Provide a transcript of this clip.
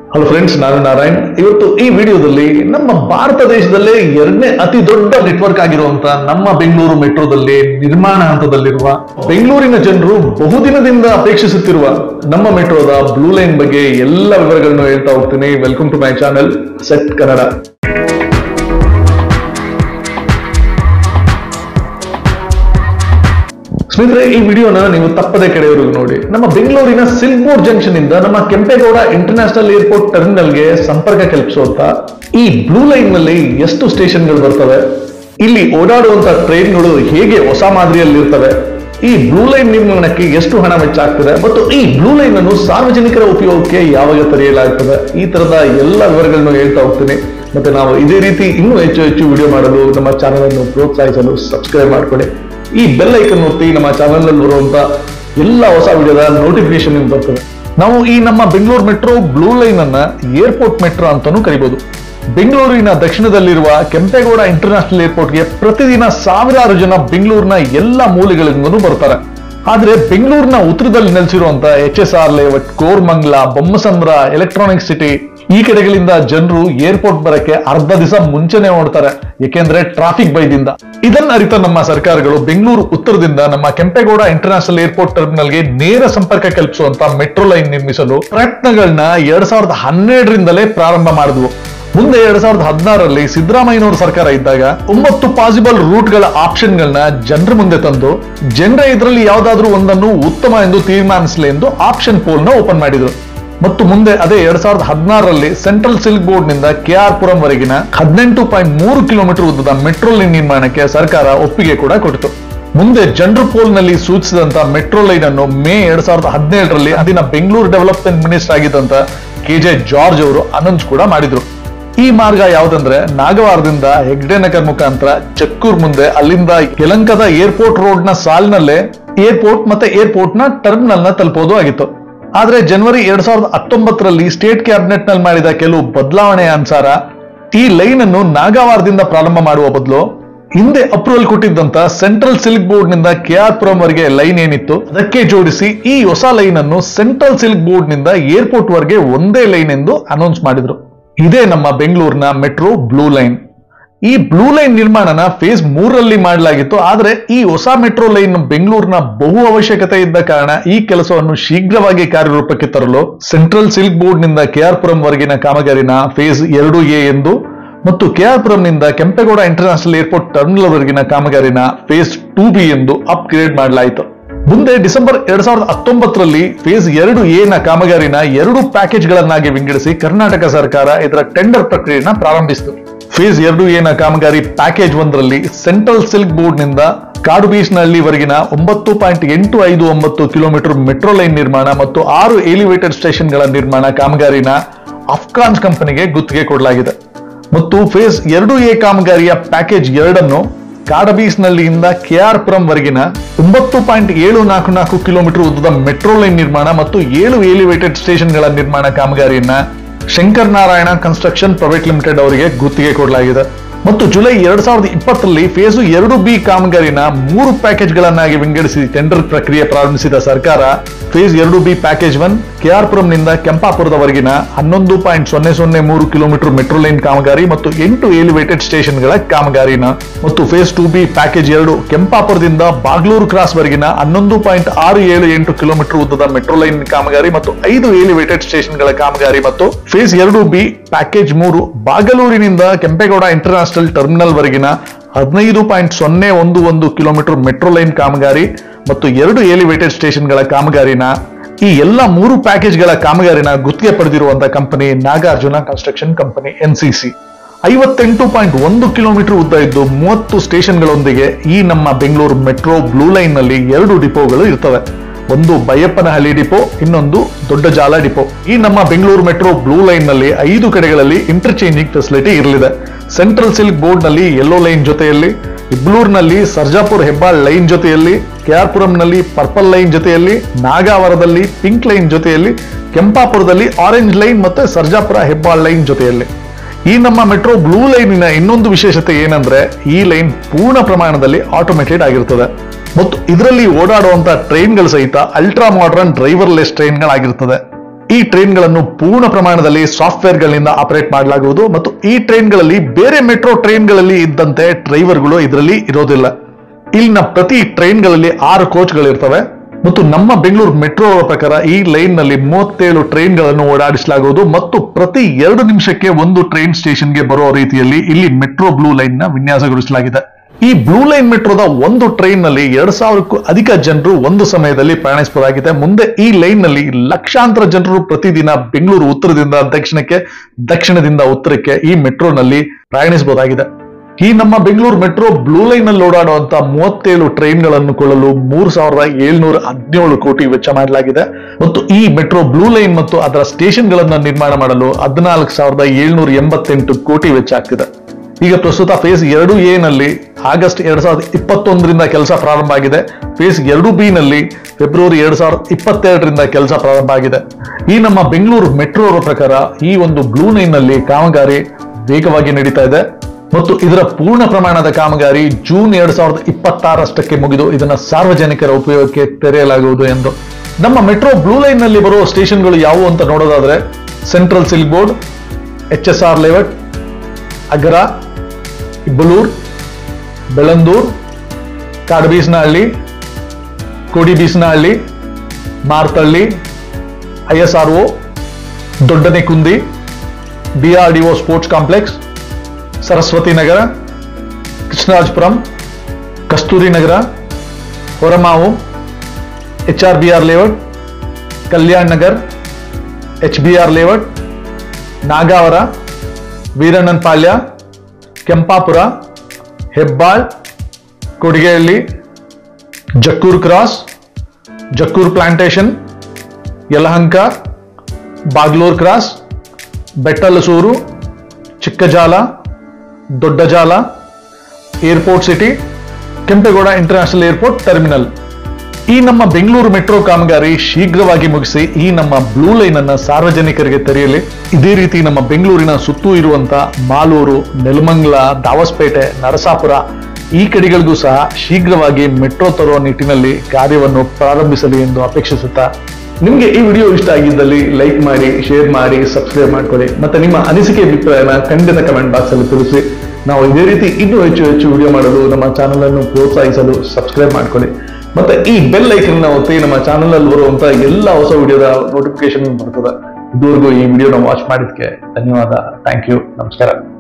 hello friends ನಾನು ನಾರಾಯಣ್ ಇವತ್ತು ಈ ವಿಡಿಯೋದಲ್ಲಿ ನಮ್ಮ ಭಾರತ ದೇಶದಲ್ಲೇ ಎರಡನೇ ಅತಿ ದೊಡ್ಡ ನೆಟ್ವರ್ಕ್ ಆಗಿರುವಂತ ನಮ್ಮ ಬೆಂಗಳೂರು ಮೆಟ್ರೋದಲ್ಲಿ ನಿರ್ಮಾಣ ಹಂತದಲ್ಲಿರುವ ಬೆಂಗಳೂರಿನ ಜನರು ಬಹುದಿನದಿಂದ ಅಪೇಕ್ಷಿಸುತ್ತಿರುವ ನಮ್ಮ ಮೆಟ್ರೋದ ಬ್ಲೂ ಲೈನ್ ಬಗ್ಗೆ ಎಲ್ಲ ವಿವರಗಳನ್ನು ಹೇಳ್ತಾ ಹೋಗ್ತೀನಿ welcome to my channel set Kannada ಸ್ನೇಹಿತರೆ ಈ ವಿಡಿಯೋನ ನೀವು ತಪ್ಪದೆ ಕಡೆಯವರೆಗೂ ನೋಡಿ ನಮ್ಮ ಬೆಂಗಳೂರಿನ ಸಿಲ್ಕ್ ಬೋರ್ಡ್ ಜಂಕ್ಷನ್ ಇಂದ ನಮ್ಮ ಕೆಂಪೇಗೌಡ ಇಂಟರ್ನ್ಯಾಷನಲ್ ಏರ್ಪೋರ್ಟ್ ಟರ್ಮಿನಲ್ಗೆ ಸಂಪರ್ಕ ಕಲ್ಪಿಸುವಂತ ಈ ಬ್ಲೂ ಲೈನ್ ನಲ್ಲಿ ಎಷ್ಟು ಸ್ಟೇಷನ್ಗಳು ಬರ್ತವೆ ಇಲ್ಲಿ ಓಡಾಡುವಂತ ಟ್ರೈನ್ಗಳು ಹೇಗೆ ಹೊಸ ಮಾದರಿಯಲ್ಲಿ ಇರ್ತವೆ ಈ ಬ್ಲೂ ಲೈನ್ ನಿರ್ಮಾಣಕ್ಕೆ ಎಷ್ಟು ಹಣ ವೆಚ್ಚ ಆಗ್ತದೆ ಮತ್ತು ಈ ಬ್ಲೂ ಲೈನ್ ಅನ್ನು ಸಾರ್ವಜನಿಕರ ಉಪಯೋಗಕ್ಕೆ ಯಾವಾಗ ತೆರೆಯಲಾಗ್ತದೆ ಈ ತರದ ಎಲ್ಲ ವಿವರಗಳನ್ನು ಹೇಳ್ತಾ ಹೋಗ್ತೀನಿ ಮತ್ತೆ ನಾವು ಇದೇ ರೀತಿ ಇನ್ನೂ ಹೆಚ್ಚು ಹೆಚ್ಚು ವಿಡಿಯೋ ಮಾಡಲು ನಮ್ಮ ಚಾನಲ್ ಅನ್ನು ಪ್ರೋತ್ಸಾಹಿಸಲು ಸಬ್ಸ್ಕ್ರೈಬ್ ಮಾಡ್ಕೊಳ್ಳಿ ಈ ಬೆಲ್ ಐಕನ್ ಒತ್ತಿ ನಮ್ಮ ಚಾನಲ್ ನಲ್ಲಿ ಬರುವಂತ ಎಲ್ಲ ಹೊಸ ವಿಡಿಯೋದ ನೋಟಿಫಿಕೇಶನ್ ನಿಮ್ಗೆ ಬರ್ತದೆ ನಾವು ಈ ನಮ್ಮ ಬೆಂಗಳೂರು ಮೆಟ್ರೋ ಬ್ಲೂ ಲೈನ್ ಅನ್ನ ಏರ್ಪೋರ್ಟ್ ಮೆಟ್ರೋ ಅಂತಾನೂ ಕರಿಬಹುದು ಬೆಂಗಳೂರಿನ ದಕ್ಷಿಣದಲ್ಲಿರುವ ಕೆಂಪೇಗೌಡ ಇಂಟರ್ನ್ಯಾಷನಲ್ ಏರ್ಪೋರ್ಟ್ಗೆ ಪ್ರತಿದಿನ ಸಾವಿರಾರು ಜನ ಬೆಂಗಳೂರಿನ ಎಲ್ಲ ಮೂಲೆಗಳಿಂದಲೂ ಬರ್ತಾರೆ ಆದ್ರೆ ಬೆಂಗಳೂರಿನ ಉತ್ತರದಲ್ಲಿ ನೆಲೆಸಿರುವಂತ H S R layout Koramangala Bommasandra electronic city ಈ ಕಡೆಗಳಿಂದ ಜನರು ಏರ್ಪೋರ್ಟ್ ಬರಕ್ಕೆ ಅರ್ಧ ದಿವಸ ಮುಂಚೆನೆ ಓಡ್ತಾರೆ ಯಾಕೆಂದ್ರೆ ಟ್ರಾಫಿಕ್ ಬೈದಿಂದ ಇದನ್ನ ಅರಿತ ನಮ್ಮ ಸರ್ಕಾರಗಳು ಬೆಂಗಳೂರು ಉತ್ತರದಿಂದ ನಮ್ಮ ಕೆಂಪೇಗೌಡ ಇಂಟರ್ನ್ಯಾಷನಲ್ ಏರ್ಪೋರ್ಟ್ ಟರ್ಮಿನಲ್ಗೆ ನೇರ ಸಂಪರ್ಕ ಕಲ್ಪಿಸುವಂತ ಮೆಟ್ರೋ ಲೈನ್ ನಿರ್ಮಿಸಲು ಪ್ರಯತ್ನಗಳನ್ನ ಎರಡ್ ಸಾವಿರದ ಹನ್ನೆರಡರಿಂದಲೇ ಪ್ರಾರಂಭ ಮಾಡಿದ್ವು ಮುಂದೆ ಎರಡ್ ಸಾವಿರದ ಹದಿನಾರರಲ್ಲಿ ಸಿದ್ದರಾಮಯ್ಯನವರ ಸರ್ಕಾರ ಇದ್ದಾಗ ಒಂಬತ್ತು ಪಾಸಿಬಲ್ ರೂಟ್ಗಳ ಆಪ್ಷನ್ಗಳನ್ನ ಜನರ ಮುಂದೆ ತಂದು ಜನರೇ ಇದರಲ್ಲಿ ಯಾವ್ದಾದ್ರೂ ಒಂದನ್ನು ಉತ್ತಮ ಎಂದು ತೀರ್ಮಾನಿಸಲಿ ಎಂದು ಆಪ್ಷನ್ ಪೋಲ್ ನ ಓಪನ್ ಮಾಡಿದ್ರು ಮತ್ತು ಮುಂದೆ ಅದೇ ಎರಡ್ ಸಾವಿರದ ಹದಿನಾರರಲ್ಲಿ ಸೆಂಟ್ರಲ್ ಸಿಲ್ಕ್ ಬೋರ್ಡ್ ನಿಂದ ಕೆ ಆರ್ ಪುರಂ ವರೆಗಿನ ಹದಿನೆಂಟು ಪಾಯಿಂಟ್ ಮೂರು ಕಿಲೋಮೀಟರ್ ಉದ್ದದ ಮೆಟ್ರೋ ಲೈನ್ ನಿರ್ಮಾಣಕ್ಕೆ ಸರ್ಕಾರ ಒಪ್ಪಿಗೆ ಕೂಡ ಕೊಟ್ಟಿತು ಮುಂದೆ ಜನರಲ್ ಪೋಲ್ ನಲ್ಲಿ ಸೂಚಿಸಿದಂತ ಮೆಟ್ರೋ ಲೈನ್ ಅನ್ನು ಮೇ ಎರಡ್ ಸಾವಿರದ ಹದಿನೇಳರಲ್ಲಿ ಅಂದಿನ ಬೆಂಗಳೂರು ಡೆವಲಪ್ಮೆಂಟ್ ಮಿನಿಸ್ಟರ್ ಆಗಿದ್ದಂತ ಕೆ ಜೆ ಜಾರ್ಜ್ ಅವರು ಅನೌನ್ಸ್ ಕೂಡ ಮಾಡಿದ್ರು ಈ ಮಾರ್ಗ ಯಾವ್ದಂದ್ರೆ ನಾಗವಾರದಿಂದ ಹೆಗ್ಡೆನಗರ್ ಮುಖಾಂತರ ಚಕ್ಕೂರ್ ಮುಂದೆ ಅಲ್ಲಿಂದ ಯಲಂಕದ ಏರ್ಪೋರ್ಟ್ ರೋಡ್ ನ ಸಾಲಿನಲ್ಲೇ ಏರ್ಪೋರ್ಟ್ ಮತ್ತೆ ಏರ್ಪೋರ್ಟ್ ನ ಟರ್ಮಿನಲ್ ನ ತಲುಪೋದು ಆಗಿತ್ತು ಆದ್ರೆ ಜನವರಿ ಎರಡ್ ಸಾವಿರದ ಹತ್ತೊಂಬತ್ತರಲ್ಲಿ ಸ್ಟೇಟ್ ಕ್ಯಾಬಿನೆಟ್ ನಲ್ಲಿ ಮಾಡಿದ ಕೆಲವು ಬದಲಾವಣೆಯ ಅನುಸಾರ ಈ ಲೈನ್ ಅನ್ನು ನಾಗವಾರದಿಂದ ಪ್ರಾರಂಭ ಮಾಡುವ ಬದಲು ಹಿಂದೆ ಅಪ್ರೂವಲ್ ಕೊಟ್ಟಿದ್ದಂತ ಸೆಂಟ್ರಲ್ ಸಿಲ್ಕ್ ಬೋರ್ಡ್ ನಿಂದ ಕೆ ಆರ್ ಪುರಂ ವರೆಗೆ ಲೈನ್ ಏನಿತ್ತು ಅದಕ್ಕೆ ಜೋಡಿಸಿ ಈ ಹೊಸ ಲೈನ್ ಅನ್ನು ಸೆಂಟ್ರಲ್ ಸಿಲ್ಕ್ ಬೋರ್ಡ್ ನಿಂದ ಏರ್ಪೋರ್ಟ್ ವರೆಗೆ ಒಂದೇ ಲೈನ್ ಎಂದು ಅನೌನ್ಸ್ ಮಾಡಿದ್ರು ಇದೇ ನಮ್ಮ ಬೆಂಗಳೂರಿನ ಮೆಟ್ರೋ ಬ್ಲೂ ಲೈನ್ ಈ ಬ್ಲೂ ಲೈನ್ ನಿರ್ಮಾಣನ ಫೇಸ್ ಮೂರರಲ್ಲಿ ಮಾಡಲಾಗಿತ್ತು ಆದ್ರೆ ಈ ಹೊಸ ಮೆಟ್ರೋ ಲೈನ್ ಬೆಂಗಳೂರಿನ ಬಹು ಅವಶ್ಯಕತೆ ಇದ್ದ ಕಾರಣ ಈ ಕೆಲಸವನ್ನು ಶೀಘ್ರವಾಗಿ ಕಾರ್ಯರೂಪಕ್ಕೆ ತರಲು ಸೆಂಟ್ರಲ್ ಸಿಲ್ಕ್ ಬೋರ್ಡ್ ನಿಂದ ಕೆಆರ್ ಪುರಂ ವರೆಗಿನ ಕಾಮಗಾರಿನ ಫೇಸ್ ಎರಡು ಎ ಎಂದು ಮತ್ತು ಕೆಆರ್ ಪುರಂ ನಿಂದ ಕೆಂಪೇಗೌಡ ಇಂಟರ್ನ್ಯಾಷನಲ್ ಏರ್ಪೋರ್ಟ್ ಟರ್ಮಿನಲ್ ವರೆಗಿನ ಕಾಮಗಾರಿನ ಫೇಸ್ ಟೂ ಬಿ ಎಂದು ಅಪ್ಗ್ರೇಡ್ ಮಾಡಲಾಯಿತು ಮುಂದೆ ಡಿಸೆಂಬರ್ ಎರಡ್ ಸಾವಿರದ ಹತ್ತೊಂಬತ್ತರಲ್ಲಿ ಫೇಸ್ ಎರಡು ಎ ನ ಕಾಮಗಾರಿನ ಎರಡು ಪ್ಯಾಕೇಜ್ ಗಳನ್ನಾಗಿ ವಿಂಗಡಿಸಿ ಕರ್ನಾಟಕ ಸರ್ಕಾರ ಇದರ ಟೆಂಡರ್ ಪ್ರಕ್ರಿಯೆನ ಪ್ರಾರಂಭಿಸಿತು ಫೇಸ್ ಎರಡು ಎ ನ ಕಾಮಗಾರಿ ಪ್ಯಾಕೇಜ್ ಒಂದರಲ್ಲಿ ಸೆಂಟ್ರಲ್ ಸಿಲ್ಕ್ ಬೋರ್ಡ್ ನಿಂದ ಕಾಡು ಬೀಚ್ ನಲ್ಲಿ ವರೆಗಿನ ಒಂಬತ್ತು ಪಾಯಿಂಟ್ ಎಂಟು ಐದು ಒಂಬತ್ತು ಕಿಲೋಮೀಟರ್ ಮೆಟ್ರೋ ಲೈನ್ ನಿರ್ಮಾಣ ಮತ್ತು ಆರು ಎಲಿವೇಟೆಡ್ ಸ್ಟೇಷನ್ ಗಳ ನಿರ್ಮಾಣ ಕಾಮಗಾರಿನ ಅಫ್ಘಾನ್ಸ್ ಕಂಪನಿಗೆ ಗುತ್ತಿಗೆ ಕೊಡಲಾಗಿದೆ ಮತ್ತು ಫೇಸ್ ಎರಡು ಎ ಕಾಮಗಾರಿಯ ಪ್ಯಾಕೇಜ್ ಎರಡನ್ನು ಕಾಡಬೀಸ್ ನಲ್ಲಿಯಿಂದ ಕೆಆರ್ ಪುರಂ ವರೆಗಿನ ಒಂಬತ್ತು ಪಾಯಿಂಟ್ ಏಳು ನಾಲ್ಕು ನಾಲ್ಕು ಕಿಲೋಮೀಟರ್ ಉದ್ದದ ಮೆಟ್ರೋ ಲೈನ್ ನಿರ್ಮಾಣ ಮತ್ತು ಏಳು ಎಲಿವೇಟೆಡ್ ಸ್ಟೇಷನ್ಗಳ ನಿರ್ಮಾಣ ಕಾಮಗಾರಿಯನ್ನ Shankar Narayana construction private limited ಅವರಿಗೆ ಗುತ್ತಿಗೆ ಕೊಡಲಾಗಿದೆ ಮತ್ತು ಜುಲೈ ಎರಡ್ ಸಾವಿರದ ಇಪ್ಪತ್ತರಲ್ಲಿ ಫೇಸು ಎರಡು ಬಿ ಕಾಮಗಾರಿನ ಮೂರು ಪ್ಯಾಕೇಜ್ಗಳನ್ನಾಗಿ ವಿಂಗಡಿಸಿ ಟೆಂಡರ್ ಪ್ರಕ್ರಿಯೆ ಪ್ರಾರಂಭಿಸಿದ ಸರ್ಕಾರ ಫೇಸ್ ಎರಡು ಬಿ ಪ್ಯಾಕೇಜ್ ಒನ್ ಕೆಆರ್ ಪುರಂನಿಂದ ಕೆಂಪಾಪುರದವರೆಗಿನ ಹನ್ನೊಂದು ಪಾಯಿಂಟ್ ಸೊನ್ನೆ ಸೊನ್ನೆ ಮೂರು ಕಿಲೋಮೀಟರ್ ಮೆಟ್ರೋ ಲೈನ್ ಕಾಮಗಾರಿ ಮತ್ತು ಎಂಟು ಎಲಿವೇಟೆಡ್ ಸ್ಟೇಷನ್ಗಳ ಕಾಮಗಾರಿನ ಮತ್ತು ಫೇಸ್ ಟು ಬಿ ಪ್ಯಾಕೇಜ್ ಎರಡು ಕೆಂಪಾಪುರದಿಂದ ಬಾಗ್ಲೂರು ಕ್ರಾಸ್ ವರೆಗಿನ ಹನ್ನೊಂದು ಪಾಯಿಂಟ್ ಆರು ಏಳು ಎಂಟು ಕಿಲೋಮೀಟರ್ ಉದ್ದದ ಮೆಟ್ರೋ ಲೈನ್ ಕಾಮಗಾರಿ ಮತ್ತು ಐದು ಎಲಿವೇಟೆಡ್ ಸ್ಟೇಷನ್ಗಳ ಕಾಮಗಾರಿ ಮತ್ತು ಫೇಸ್ ಎರಡು ಬಿ ಪ್ಯಾಕೇಜ್ ಮೂರು ಬಾಗಲೂರಿನಿಂದ ಕೆಂಪೇಗೌಡ ಇಂಟರ್ನ್ಯಾಷನಲ್ ಟರ್ಮಿನಲ್ ವರೆಗಿನ ಹದಿನೈದು ಪಾಯಿಂಟ್ ಸೊನ್ನೆ ಒಂದು ಒಂದು ಕಿಲೋಮೀಟರ್ ಮೆಟ್ರೋ ಲೈನ್ ಕಾಮಗಾರಿ ಮತ್ತು ಎರಡು ಎಲಿವೇಟೆಡ್ ಸ್ಟೇಷನ್ಗಳ ಕಾಮಗಾರಿನ ಈ ಎಲ್ಲ ಮೂರು ಪ್ಯಾಕೇಜ್ಗಳ ಕಾಮಗಾರಿನ ಗುತ್ತಿಗೆ ಪಡೆದಿರುವಂತಹ company Nagarjuna construction company NCC ಐವತ್ತೆಂಟು ಪಾಯಿಂಟ್ ಒಂದು ಕಿಲೋಮೀಟರ್ ಉದ್ದ ಇದ್ದು ಮೂವತ್ತು ಸ್ಟೇಷನ್ಗಳೊಂದಿಗೆ ಈ ನಮ್ಮ ಬೆಂಗಳೂರು ಮೆಟ್ರೋ ಬ್ಲೂ ಲೈನ್ ನಲ್ಲಿ ಎರಡು ಡಿಪೋಗಳು ಇರ್ತವೆ ಒಂದು ಬೈಯಪ್ಪನಹಳ್ಳಿ ಡಿಪೋ ಇನ್ನೊಂದು ದೊಡ್ಡ ಜಾಲ ಡಿಪೋ ಈ ನಮ್ಮ ಬೆಂಗಳೂರು ಮೆಟ್ರೋ ಬ್ಲೂ ಲೈನ್ ನಲ್ಲಿ ಐದು ಕಡೆಗಳಲ್ಲಿ ಇಂಟರ್ಚೇಂಜಿಂಗ್ ಫೆಸಿಲಿಟಿ ಇರಲಿದೆ ಸೆಂಟ್ರಲ್ ಸಿಲ್ಕ್ ಬೋರ್ಡ್ ನಲ್ಲಿ ಯೆಲ್ಲೋ ಲೈನ್ ಜೊತೆಯಲ್ಲಿ ಇಬ್ಲೂರ್ನಲ್ಲಿ ಸರ್ಜಾಪುರ್ ಹೆಬ್ಬಾಳ್ ಲೈನ್ ಜೊತೆಯಲ್ಲಿ ಕೆಆರ್ಪುರಂನಲ್ಲಿ ಪರ್ಪಲ್ ಲೈನ್ ಜೊತೆಯಲ್ಲಿ ನಾಗಾವರದಲ್ಲಿ ಪಿಂಕ್ ಲೈನ್ ಜೊತೆಯಲ್ಲಿ ಕೆಂಪಾಪುರದಲ್ಲಿ ಆರೆಂಜ್ ಲೈನ್ ಮತ್ತೆ ಸರ್ಜಾಪುರ ಹೆಬ್ಬಾಳ್ ಲೈನ್ ಜೊತೆಯಲ್ಲಿ ಈ ನಮ್ಮ ಮೆಟ್ರೋ ಬ್ಲೂ ಲೈನಿನ ಇನ್ನೊಂದು ವಿಶೇಷತೆ ಏನಂದ್ರೆ ಈ ಲೈನ್ ಪೂರ್ಣ ಪ್ರಮಾಣದಲ್ಲಿ ಆಟೋಮೇಟೆಡ್ ಆಗಿರ್ತದೆ ಮತ್ತು ಇದರಲ್ಲಿ ಓಡಾಡುವಂತ ಟ್ರೈನ್ಗಳು ಸಹಿತ ಅಲ್ಟ್ರಾ ಮಾಡರ್ನ್ ಡ್ರೈವರ್ಲೆಸ್ ಟ್ರೈನ್ಗಳಾಗಿರ್ತದೆ ಈ ಟ್ರೈನ್ಗಳನ್ನು ಪೂರ್ಣ ಪ್ರಮಾಣದಲ್ಲಿ ಸಾಫ್ಟ್ವೇರ್ಗಳಿಂದ ಆಪರೇಟ್ ಮಾಡಲಾಗುವುದು ಮತ್ತು ಈ ಟ್ರೈನ್ಗಳಲ್ಲಿ ಬೇರೆ ಮೆಟ್ರೋ ಟ್ರೈನ್ಗಳಲ್ಲಿ ಇದ್ದಂತೆ ಡ್ರೈವರ್ಗಳು ಇದರಲ್ಲಿ ಇರೋದಿಲ್ಲ ಇಲ್ಲಿನ ಪ್ರತಿ ಟ್ರೈನ್ಗಳಲ್ಲಿ ಆರು ಕೋಚ್ಗಳಿರ್ತವೆ ಮತ್ತು ನಮ್ಮ ಬೆಂಗಳೂರು ಮೆಟ್ರೋ ಪ್ರಕಾರ ಈ ಲೈನ್ ನಲ್ಲಿ ಮೂವತ್ತೇಳು ಟ್ರೈನ್ಗಳನ್ನು ಓಡಾಡಿಸಲಾಗುವುದು ಮತ್ತು ಪ್ರತಿ ಎರಡು ನಿಮಿಷಕ್ಕೆ ಒಂದು ಟ್ರೈನ್ ಸ್ಟೇಷನ್ಗೆ ಬರುವ ರೀತಿಯಲ್ಲಿ ಇಲ್ಲಿ ಮೆಟ್ರೋ ಬ್ಲೂ ಲೈನ್ ನ ವಿನ್ಯಾಸಗೊಳಿಸಲಾಗಿದೆ ಈ ಬ್ಲೂ ಲೈನ್ ಮೆಟ್ರೋದ ಒಂದು ಟ್ರೈನ್ ನಲ್ಲಿ ಎರಡ್ ಸಾವಿರಕ್ಕೂ ಅಧಿಕ ಜನರು ಒಂದು ಸಮಯದಲ್ಲಿ ಪ್ರಯಾಣಿಸಬಹುದಾಗಿದೆ ಮುಂದೆ ಈ ಲೈನ್ ನಲ್ಲಿ ಲಕ್ಷಾಂತರ ಜನರು ಪ್ರತಿದಿನ ಬೆಂಗಳೂರು ಉತ್ತರದಿಂದ ದಕ್ಷಿಣಕ್ಕೆ ದಕ್ಷಿಣದಿಂದ ಉತ್ತರಕ್ಕೆ ಈ ಮೆಟ್ರೋನಲ್ಲಿ ಪ್ರಯಾಣಿಸಬಹುದಾಗಿದೆ ಈ ನಮ್ಮ ಬೆಂಗಳೂರು ಮೆಟ್ರೋ ಬ್ಲೂ ಲೈನ್ ನಲ್ಲಿ ಓಡಾಡುವಂತ ಮೂವತ್ತೇಳು ಟ್ರೈನ್ಗಳನ್ನು ಕೊಳ್ಳಲು ಮೂರು ಸಾವಿರದ ಏಳ್ನೂರ ಹದಿನೇಳು ಕೋಟಿ ವೆಚ್ಚ ಮಾಡಲಾಗಿದೆ ಮತ್ತು ಈ ಮೆಟ್ರೋ ಬ್ಲೂ ಲೈನ್ ಮತ್ತು ಅದರ ಸ್ಟೇಷನ್ಗಳನ್ನು ನಿರ್ಮಾಣ ಮಾಡಲು ಹದಿನಾಲ್ಕು ಸಾವಿರದ ಏಳ್ನೂರ ಎಂಬತ್ತೆಂಟು ಕೋಟಿ ವೆಚ್ಚ ಆಗ್ತಿದೆ ಈಗ ಪ್ರಸ್ತುತ ಫೇಸ್ ಎರಡು ಎ ನಲ್ಲಿ ಆಗಸ್ಟ್ ಎರಡ್ ಸಾವಿರದ ಇಪ್ಪತ್ತೊಂದರಿಂದ ಕೆಲಸ ಪ್ರಾರಂಭ ಆಗಿದೆ ಫೇಸ್ ಎರಡು ಬಿ ನಲ್ಲಿ ಫೆಬ್ರವರಿ ಎರಡ್ ಸಾವಿರದ ಇಪ್ಪತ್ತೆರಡರಿಂದ ಕೆಲಸ ಪ್ರಾರಂಭ ಆಗಿದೆ ಈ ನಮ್ಮ ಬೆಂಗಳೂರು ಮೆಟ್ರೋ ಪ್ರಕಾರ ಈ ಒಂದು ಬ್ಲೂ ಲೈನ್ ನಲ್ಲಿ ಕಾಮಗಾರಿ ವೇಗವಾಗಿ ನಡೀತಾ ಇದೆ ಮತ್ತು ಇದರ ಪೂರ್ಣ ಪ್ರಮಾಣದ ಕಾಮಗಾರಿ ಜೂನ್ ಎರಡ್ ಸಾವಿರದ ಇಪ್ಪತ್ತಾರಷ್ಟಕ್ಕೆ ಮುಗಿದು ಇದನ್ನ ಸಾರ್ವಜನಿಕರ ಉಪಯೋಗಕ್ಕೆ ತೆರೆಯಲಾಗುವುದು ಎಂದು ನಮ್ಮ ಮೆಟ್ರೋ ಬ್ಲೂ ಲೈನ್ ನಲ್ಲಿ ಬರುವ ಸ್ಟೇಷನ್ಗಳು ಯಾವುವು ಅಂತ ನೋಡೋದಾದ್ರೆ central silk board H S R layout Agara Ibblur Bellandur Kadubeesanahalli Kodibeesanahalli Marathahalli I S R O Doddanekundi D R D O sports complex Saraswathi Nagar Krishnarajapuram Kasturi Nagar Horamavu H R B R layout Kalyan Nagar H B R layout Nagawara Veerannan Palya Kempapura Hebbal Kodigehalli Jakkur cross Jakkur plantation Yelahanka Bagalur cross Bettahalasur Chikkajala Doddajala airport city Kempegowda international airport terminal ಈ ನಮ್ಮ Bengaluru metro ಕಾಮಗಾರಿ ಶೀಘ್ರವಾಗಿ ಮುಗಿಸಿ ಈ ನಮ್ಮ blue line ಅನ್ನ ಸಾರ್ವಜನಿಕರಿಗೆ ತೆರೆಯಲಿ ಇದೇ ರೀತಿ ನಮ್ಮ ಬೆಂಗಳೂರಿನ ಸುತ್ತೂ ಇರುವಂತ ಮಾಲೂರು ನೆಲಮಂಗಲ ದಾವಸ್ಪೇಟೆ ನರಸಾಪುರ ಈ ಕಡೆಗಳಿಗೂ ಸಹ ಶೀಘ್ರವಾಗಿ ಮೆಟ್ರೋ ತರುವ ನಿಟ್ಟಿನಲ್ಲಿ ಕಾರ್ಯವನ್ನು ಪ್ರಾರಂಭಿಸಲಿ ಎಂದು ಅಪೇಕ್ಷಿಸುತ್ತಾ ನಿಮಗೆ ಈ ವಿಡಿಯೋ ಇಷ್ಟ ಆಗಿದ್ದಲ್ಲಿ ಲೈಕ್ ಮಾಡಿ ಶೇರ್ ಮಾಡಿ ಸಬ್ಸ್ಕ್ರೈಬ್ ಮಾಡ್ಕೊಳ್ಳಿ ಮತ್ತೆ ನಿಮ್ಮ ಅನಿಸಿಕೆ ಅಭಿಪ್ರಾಯನ ಖಂಡಿತ ಕಮೆಂಟ್ ಬಾಕ್ಸ್ ಅಲ್ಲಿ ತಿಳಿಸಿ ನಾವು ಇದೇ ರೀತಿ ಇನ್ನೂ ಹೆಚ್ಚು ಹೆಚ್ಚು ವಿಡಿಯೋ ಮಾಡಲು ನಮ್ಮ ಚಾನಲ್ ಅನ್ನು ಪ್ರೋತ್ಸಾಹಿಸಲು ಸಬ್ಸ್ಕ್ರೈಬ್ ಮಾಡ್ಕೊಳ್ಳಿ ಮತ್ತೆ ಈ ಬೆಲ್ ಐಕನ್ ಒತ್ತಿ ನಮ್ಮ ಚಾನಲ್ ಅಲ್ಲಿ ಬರುವಂತ ಎಲ್ಲ ಹೊಸ ವಿಡಿಯೋದ ನೋಟಿಫಿಕೇಶನ್ ಬರ್ತದೆ ಇದುವರೆಗೂ ಈ ವಿಡಿಯೋನ ವಾಚ್ ಮಾಡಿದ್ಕೆ ಧನ್ಯವಾದ ಥ್ಯಾಂಕ್ ಯು ನಮಸ್ಕಾರ